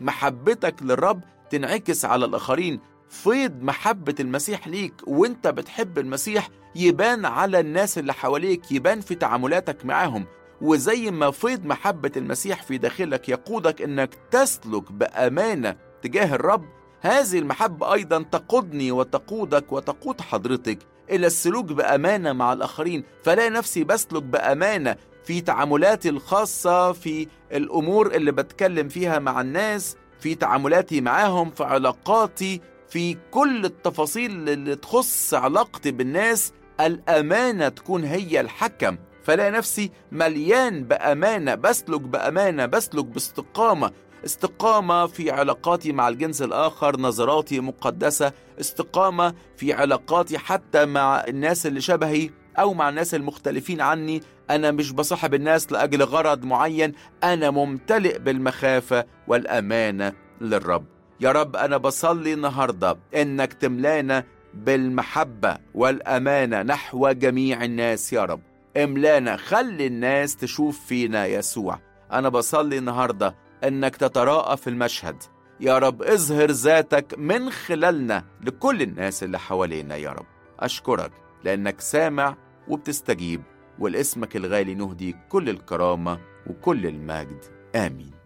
محبتك للرب تنعكس على الآخرين فيض محبة المسيح ليك وانت بتحب المسيح يبان على الناس اللي حواليك يبان في تعاملاتك معاهم وزي ما فيض محبة المسيح في داخلك يقودك انك تسلك بأمانة تجاه الرب هذه المحبة أيضا تقودني وتقودك وتقود حضرتك إلى السلوك بأمانة مع الآخرين فلا نفسي بسلك بأمانة في تعاملاتي الخاصة في الأمور اللي بتكلم فيها مع الناس في تعاملاتي معاهم في علاقاتي في كل التفاصيل اللي تخص علاقتي بالناس الأمانة تكون هي الحكم فلا نفسي مليان بأمانة بسلك بأمانة بسلك باستقامة استقامة في علاقاتي مع الجنس الآخر نظراتي مقدسة استقامة في علاقاتي حتى مع الناس اللي شبهي أو مع الناس المختلفين عني أنا مش بصاحب الناس لأجل غرض معين أنا ممتلئ بالمخافة والأمانة للرب يا رب أنا بصلي النهاردة إنك تملانا بالمحبة والأمانة نحو جميع الناس يا رب املانا خلي الناس تشوف فينا يسوع أنا بصلي النهاردة إنك تتراءى في المشهد يا رب اظهر ذاتك من خلالنا لكل الناس اللي حوالينا يا رب أشكرك لأنك سامع وبتستجيب ولاسمك الغالي نهدي كل الكرامة وكل المجد آمين